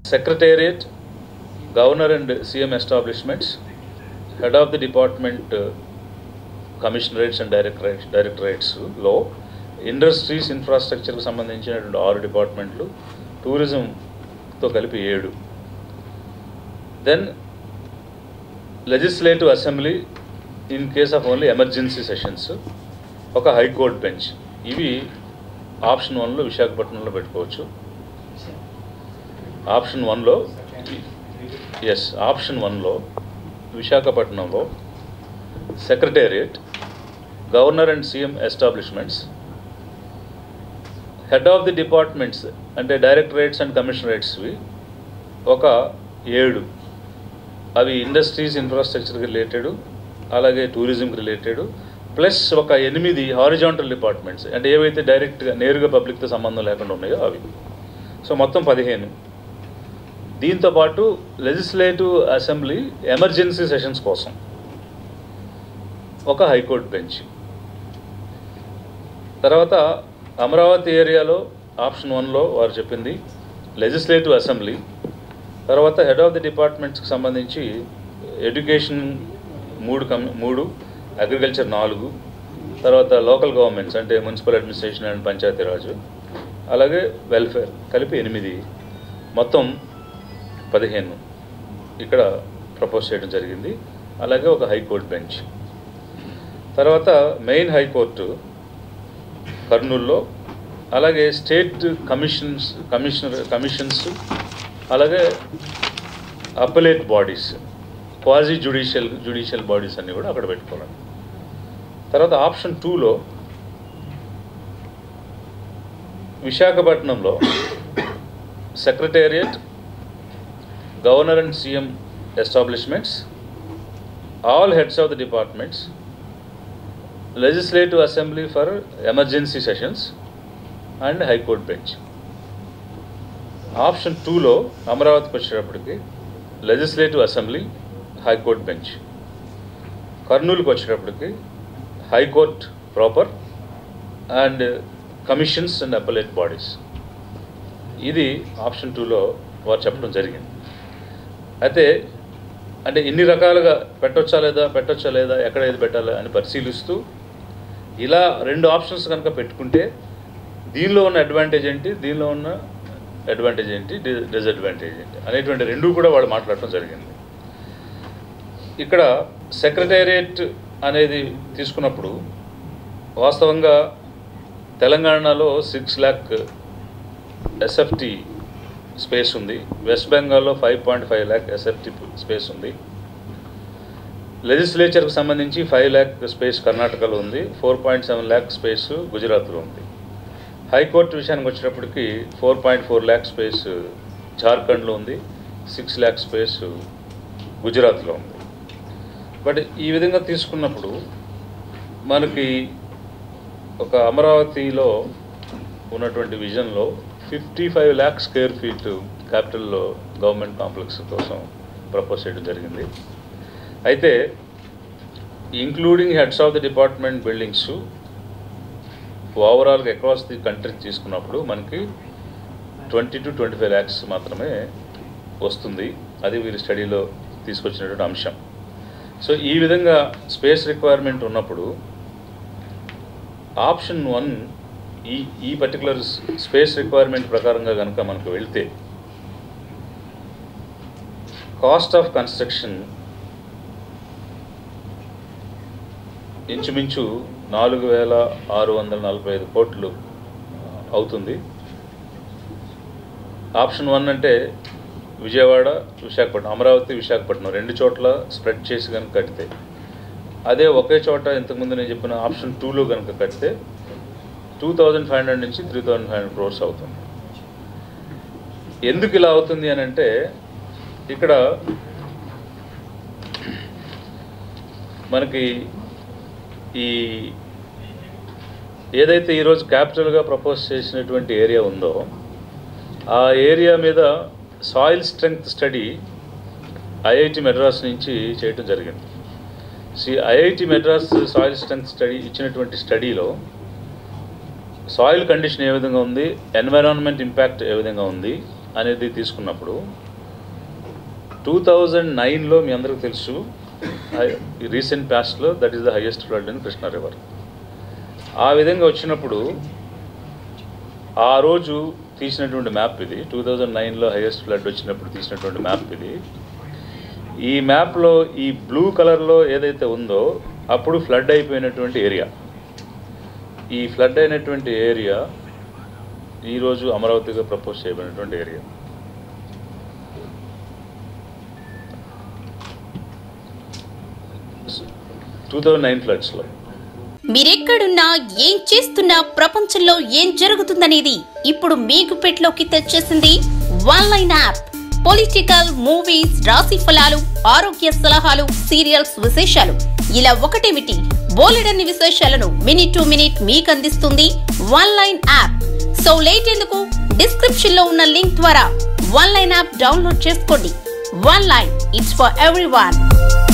Secretariat, Governor and CM establishments, Head of the Department, uh, Commissionerates and Directorates, Directorates లో industries ఇన్ఫ్రాస్ట్రక్చర్కి సంబంధించినటువంటి ఆరు డిపార్ట్మెంట్లు టూరిజంతో కలిపి ఏడు then legislative assembly in case of only emergency sessions ఒక హైకోర్ట్ బెంచ్ ఇవి ఆప్షన్ వన్లో విశాఖపట్నంలో పెట్టుకోవచ్చు ఆప్షన్ వన్లో ఎస్ ఆప్షన్ వన్లో విశాఖపట్నంలో secretariat governor and CM establishments head of the departments అంటే డైరెక్టరేట్స్ అండ్ కమిషనరేట్స్వి ఒక ఏడు అవి ఇండస్ట్రీస్ ఇన్ఫ్రాస్ట్రక్చర్కి రిలేటెడ్ అలాగే టూరిజంకి రిలేటెడ్ ప్లస్ ఒక ఎనిమిది హారిజాంటల్ డిపార్ట్మెంట్స్ అంటే ఏవైతే డైరెక్ట్గా నేరుగా పబ్లిక్తో సంబంధం లేకుండా ఉన్నాయో అవి సో మొత్తం పదిహేను దీంతో పాటు లెజిస్లేటివ్ అసెంబ్లీ ఎమర్జెన్సీ సెషన్స్ కోసం ఒక హైకోర్టు బెంచ్ తర్వాత అమరావతి ఏరియాలో ఆప్షన్ వన్లో వారు చెప్పింది లెజిస్లేటివ్ అసెంబ్లీ తర్వాత హెడ్ ఆఫ్ ది డిపార్ట్మెంట్స్కి సంబంధించి ఎడ్యుకేషన్ మూడు కమ్ మూడు అగ్రికల్చర్ నాలుగు తర్వాత లోకల్ గవర్నమెంట్స్ అంటే మున్సిపల్ అడ్మినిస్ట్రేషన్ అండ్ పంచాయతీరాజ్ అలాగే వెల్ఫేర్ కలిపి ఎనిమిది మొత్తం పదిహేను ఇక్కడ ప్రపోజ్ చేయడం జరిగింది అలాగే ఒక హైకోర్టు బెంచ్ తర్వాత మెయిన్ హైకోర్టు కర్నూల్లో అలాగే స్టేట్ కమిషన్స్ కమిషనర్ కమిషన్స్ అలాగే appellate bodies quasi judicial judicial bodies అన్నీ కూడా అక్కడ పెట్టుకోవాలి తర్వాత ఆప్షన్ టూలో విశాఖపట్నంలో secretariat governor and CM establishments all heads of the departments legislative assembly for emergency sessions and high court bench option టూలో అమరావతికి వచ్చేటప్పటికి లెజిస్లేటివ్ అసెంబ్లీ హైకోర్ట్ బెంచ్ కర్నూలుకి వచ్చేటప్పటికి high court proper and commissions and appellate bodies ఇది option టూలో వారు చెప్పడం జరిగింది అయితే అంటే ఇన్ని రకాలుగా పెట్టొచ్చా లేదా పెట్టొచ్చా లేదా ఎక్కడ ఏది పెట్టాలా అని పరిశీలిస్తూ ఇలా రెండు ఆప్షన్స్ కనుక పెట్టుకుంటే దీనిలో ఉన్న అడ్వాంటేజ్ ఏంటి దీనిలో ఉన్న అడ్వాంటేజ్ ఏంటి డి- డిసడ్వాంటేజ్ ఏంటి అనేటువంటి రెండు కూడా వాళ్ళు మాట్లాడటం జరిగింది ఇక్కడ సెక్రటేరియట్ అనేది తీసుకున్నప్పుడు వాస్తవంగా తెలంగాణలో సిక్స్ ల్యాక్ ఎస్ఎఫ్టీ స్పేస్ ఉంది వెస్ట్ బెంగాల్లో five point five lakh SFT space ఉంది లెజిస్లేచర్కి సంబంధించి ఫైవ్ ల్యాక్ స్పేస్ కర్ణాటకలో ఉంది four point seven lakh space గుజరాత్లో ఉంది హైకోర్టు విషయానికి వచ్చేటప్పటికి four point four lakh space జార్ఖండ్లో ఉంది సిక్స్ ల్యాక్ స్పేస్ గుజరాత్లో ఉంది బట్ ఈ విధంగా తీసుకున్నప్పుడు మనకి ఒక అమరావతిలో ఉన్నటువంటి విజన్లో fifty five lakh square feet క్యాపిటల్లో గవర్నమెంట్ కాంప్లెక్స్ కోసం ప్రపోజ్ చేయడం జరిగింది అయితే including heads of the department buildings ఓవరాల్గా అక్రాస్ ది కంట్రీ తీసుకున్నప్పుడు మనకి twenty two twenty five lakhs మాత్రమే వస్తుంది అది వీరి స్టడీలో తీసుకొచ్చినటువంటి అంశం సో ఈ విధంగా స్పేస్ రిక్వైర్మెంట్ ఉన్నప్పుడు ఆప్షన్ వన్ ఈ ఈ పర్టికులర్ స్పేస్ రిక్వైర్మెంట్ ప్రకారంగా కనుక మనకు వెళ్తే కాస్ట్ ఆఫ్ కన్స్ట్రక్షన్ ఇంచుమించు నాలుగు వేల ఆరు వందల నలభై ఐదు కోట్లు అవుతుంది ఆప్షన్ వన్ అంటే విజయవాడ విశాఖపట్నం అమరావతి విశాఖపట్నం రెండు చోట్ల స్ప్రెడ్ చేసి కనుక కడితే అదే ఒకే చోట ఇంతకుముందు నేను చెప్పిన ఆప్షన్ టూలో కనుక కడితే టూ థౌజండ్ ఫైవ్ హండ్రెడ్ నుంచి three thousand five hundred crores అవుతుంది ఎందుకు ఇలా అవుతుంది అని అంటే ఇక్కడ మనకి ఈ ఏదైతే ఈరోజు క్యాపిటల్గా ప్రపోజ్ చేసినటువంటి ఏరియా ఉందో ఆ ఏరియా మీద soil strength study IIT Madras నుంచి చేయటం జరిగింది see IIT Madras soil strength study ఇచ్చినటువంటి స్టడీలో సాయిల్ కండిషన్ ఏ విధంగా ఉంది ఎన్విరాన్మెంట్ ఇంపాక్ట్ ఏ విధంగా ఉంది అనేది తీసుకున్నప్పుడు టూ థౌజండ్ నైన్లో మీ అందరికీ తెలుసు రీసెంట్ పాస్ట్లో that is the highest flood in Krishna river ఆ విధంగా వచ్చినప్పుడు ఆ రోజు తీసినటువంటి మ్యాప్ ఇది టూ థౌజండ్ నైన్లో హైయెస్ట్ ఫ్లడ్ వచ్చినప్పుడు తీసినటువంటి మ్యాప్ ఇది ఈ మ్యాప్లో ఈ బ్లూ కలర్లో ఏదైతే ఉందో అప్పుడు ఫ్లడ్ అయిపోయినటువంటి ఏరియా ఈ ఫ్లడ్ అయినటువంటి ఏరియా ఈరోజు అమరావతిగా ప్రపోజ్ చేయబడినటువంటి ఏరియా టూ థౌజండ్ నైన్ ఫ్లడ్స్లో మీరెక్కడున్నా ఏం చేస్తున్నా ప్రపంచంలో ఏం జరుగుతుందనేది ఇప్పుడు మీకు పెట్లోకి తెచ్చేసింది one line app political movies రాశి ఫలాలు ఆరోగ్య సలహాలు సీరియల్స్ విశేషాలు ఇలా ఒకటేమిటి బోలెడన్ని విశేషాలను మినిట్ టు మినిట్ మీకు అందిస్తుంది one line app so late ఎందుకు డిస్క్రిప్షన్ లో ఉన్న లింక్ ద్వారా వన్ లైన్ యాప్ డౌన్లోడ్ చేసుకోండి one line it's for every